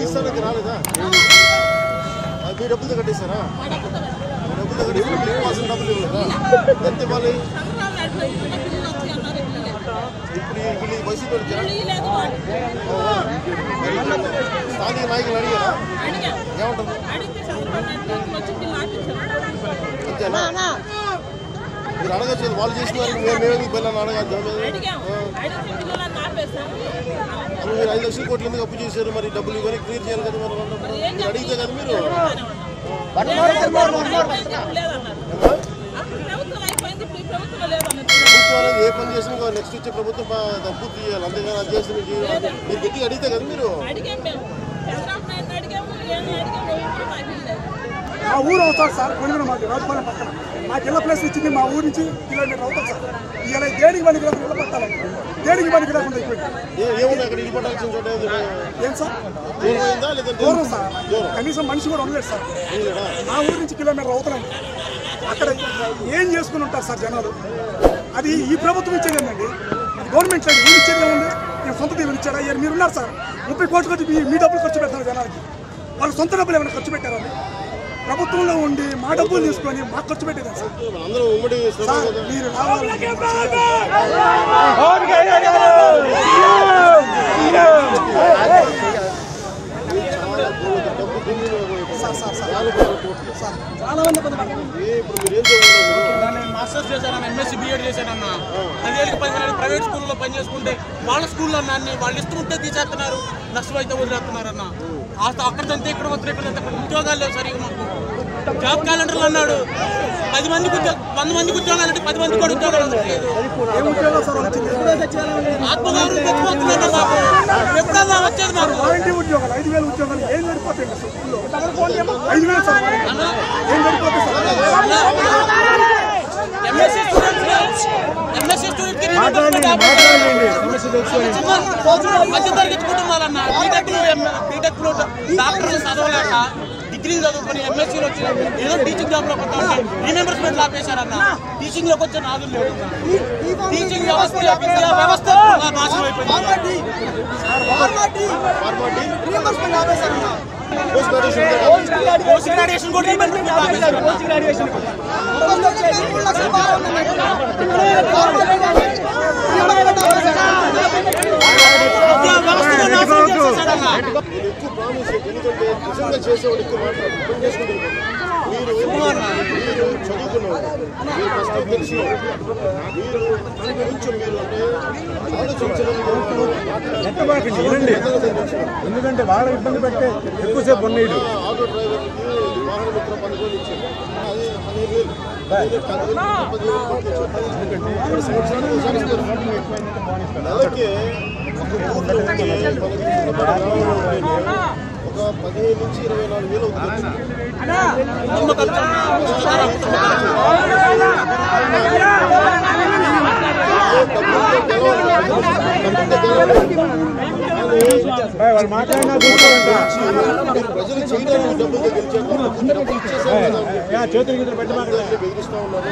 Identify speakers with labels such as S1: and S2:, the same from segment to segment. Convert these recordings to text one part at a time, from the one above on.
S1: ఇస్తానికి రాలేదా అది మీ డబ్బులతో కట్టేశారా మీ డబ్బులతో కట్టేసి మీకు ఇవ్వాల్సిన డబ్బులు ఇవ్వలేదా ఎంత ఇవ్వాలి ఇప్పుడు ఈ- వీళ్ళు ఈ వైసీపీ వాళ్ళు జనం స్థానిక నాయకులు అడిగారా ఏమంటారు అంతేనా మీరు అడగచ్చు వాళ్ళు చేస్తున్నారు మేము మేమే పిల్లలు అడగచ్చు అప్పుడు మీరు ఐదు లక్షల కోట్లు ఎందుకు అప్పు చేశారు మరి డబ్బులు ఇవన్నీ క్లియర్ చేయాలి కదా మరి వాళ్ళందరూ. మీరు అడిగితే కదా మీరు ప్రభుత్వం అనేది ఏ పని చేసినా నెక్స్ట్ వచ్చే ప్రభుత్వం బా- డబ్బు తీయాలి అంతేగాని అది చేసి మీరు చేయాలి. మీరు గట్టిగా అడిగితే కదా మీరు
S2: అడిగాం మేము చంద్రబాబు నాయుడు అడిగాము ఏం అడిగాము ఎవరు మాకు ఇవ్వలేదు.
S3: మా ఊరు అవుతాడు సార్ కొనిమిన మాకు రాజపాలెం పక్కన మాకు ఇళ్ళ ప్లేస్ ఇచ్చింది మా ఊరు నుంచి కిలోమీటర్ అవుతుంది సార్ ఇలా దేనికి పనికి రాకుండా ఇళ్ళ పట్టాలి దేనికి పనికి రాకుండా అయిపోయింది
S1: ఏ- ఏముంది అక్కడ ఇల్లు పట్టాల్సిన చోట ఏముంది?
S3: ఏం సార్
S1: దూరం అయిందా లేదంటే
S3: దూరం సార్
S1: దూరం
S3: కనీసం మనిషి కూడా ఉండలేదు సార్
S1: ఉండలేదా?
S3: మా ఊరు నుంచి కిలోమీటర్ అవుతున్నాం అక్కడ ఏం చేసుకుని ఉంటారు సార్ జనాలు అది ఈ ప్రభుత్వం ఇచ్చేది ఏంటండి గవర్నమెంట్ లేదు మీరు ఇచ్చేది ఏముంది నేను సొంత దేవుని ఇచ్చాడా ఏ మీరు ఉన్నారు సార్ ముప్పై కోట్లు ఖర్చు మీ- మీ డబ్బులు ఖర్చు పెడతారు జనాలకి వాళ్ళు సొంత డబ్బులు ఏమైనా ఖర్చు పెట్టారా ప్రభుత్వంలో ఉండి మా డబ్బులు తీసుకొని మాకు ఖర్చు పెట్టేదా సార్
S1: అందరూ ఉమ్మడి శ్రమ
S3: సార్
S1: కదా.
S3: మీరు రావాలి
S1: చాలా కోట్ల డబ్బు దుమ్ము పోయి-
S3: సార్ సార్ సార్
S1: నాలుగు వేల కోట్లు.
S3: సార్ చాలా మంది ఇబ్బంది పడుతున్నారు.
S1: ఏ ఇప్పుడు మీరు ఏం చదువుతున్నారు
S4: నేను మాస్టర్స్ చేశానన్న ఎంఎస్సీ బీఎడ్ చేశానన్న పదివేలకి పదివేలు ప్రైవేట్ స్కూల్లో పని చేసుకుంటే వాళ్ళ స్కూల్లో అన్ని వాళ్ళు ఇష్టం ఉంటే తీసేస్తున్నారు నష్టం అయితే వదిలేస్తున్నారు అన్న అక్కడ తంతే ఇక్కడ వస్తారు ఇక్కడ తంతే అక్కడ ఉద్యోగాలు లేవు సరిగా మాకు జాబ్ క్యాలెండర్లు అన్నాడు పది మందికి ఉద్యోగం వంద మందికి ఉద్యోగాలు అంటే పది మందికి కూడా ఉద్యోగాలు అందట్లేదు
S3: ఏం ఉద్యోగాలు సార్ వాళ్ళు వచ్చింది
S4: ఆత్మగౌరవం పెట్టుకోవట్లేదు మాకు ఎప్పుడన్నా వచ్చేది మాకు
S3: వారంటీ ఉద్యోగాలు ఐదు వేల ఉద్యోగాలు ఏం సరిపోతాయి సార్ స్కూల్లో ఐదు వేలు సార్ వారంటీ. ఏం సరిపోతాయి sir
S4: MSc students MSc student కి మధ్య తరగతి కుటుంబాలన్న బీటెక్లు బీటెక్లు డాక్టర్లు చదవలేక డిగ్రీలు చదువుకొని ఎంఎస్సీలో వచ్చి ఏదో టీచింగ్ జాబ్ లో కొంత రీమెంబర్స్మెంట్ ఆపేశారన్న టీచింగ్ లోకి వచ్చే నాదులు లేవు టీచింగ్ వ్యవస్థ విద్యా వ్యవస్థ పూర్తిగా నాశనం అయిపోయింది
S1: పోస్ట్ గ్రాడ్యుయేషన్ ఉందా?
S4: పోస్ట్ గ్రాడ్యుయేషన్ కూడా రీమెంబర్స్మెంట్ ఆపేశారు విద్యా వ్యవస్థ నాశనం చేసేసాడన్న
S1: నేను ఎక్కువ ప్రామిస్ ఎందుకంటే నిజంగా చేసేవాడు ఎక్కువ మాట్లాడు పని చేసుకుంటున్నాను మీరు మీరు చదువుకున్నవాడు మీరు కష్టం తెలిసినవాడు మీరు కొంచెం మీరు అంటే ఆలోచించడం
S5: ఎత్తబాకండి వినండి ఎందుకంటే వాళ్ళ ఇబ్బంది పెట్టే ఎక్కువసేపు ఉన్నీడు
S1: ఆటో డ్రైవర్కి వాహన మిత్ర పథకం ఇచ్చారు అది పదిహేను వేలు పదిహేను పదివేలు పదివేలు పంపించారు. ఏడు సంవత్సరాలు ఒకసారి ఇస్తారు. నెలకి ఒక ఊర్లో ఉంటే మనకి మన గ్రామంలో ఉంటే ఒక పదిహేను నుంచి ఇరవై నాలుగు వేలు అవుతుంది
S5: వాళ్ళు మాట్లాడినా చూసుకోరంట
S1: ప్రజలు చేయడానికి డబ్బులు గెలిచారు డబ్బులు ఇచ్చేసారు కదా
S5: చేతులు గీతలు పెట్టమాకండి
S1: అందరినీ బెదిరిస్తా ఉన్నారు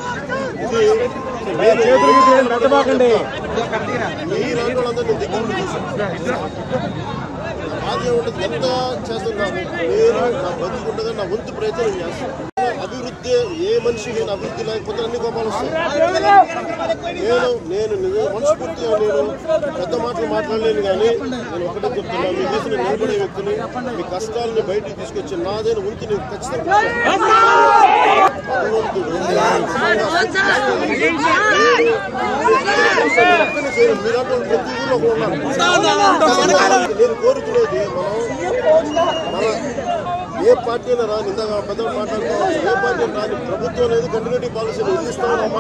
S1: ఇది
S5: చేతులు గీతలు పెట్టమాకండి
S1: మీలాంటి వాళ్ళందరూ నేను దగ్గర నుండి చూశాను. బాధ ఉంటుంది ఎంత చేస్తున్నాను నేను నా బతుకుండగా నా వంతు ప్రయత్నం చేస్తాను అభివృద్ధి ఏ మనిషి నేను అభివృద్ధి లేకపోతే అన్ని కోపాలు వస్తాయి నేను నేను నిజ- మనస్ఫూర్తిగా నేను పెద్ద మాటలు మాట్లాడలేను కానీ నేను ఒకటే చెప్తున్నా మీ కోసం నేను నిలబడే వ్యక్తిని మీ కష్టాలని బయటికి తీసుకొచ్చి నాదైన వంతు నేను ఖచ్చితంగా భగవంతుడు నేను మీలాంటి వాళ్ళు ప్రతి ఊళ్ళో ఒకరు ఉన్నారు నేను కోరుకునేది మనం మన ఏ పార్టీ అయినా రాని ఇందాక పెద్ద మాట్లాడుకోవచ్చు ఏ పార్టీ అయినా రాని ప్రభుత్వం అనేది కంటిన్యూటీ పాలసీని వదిలిస్తామని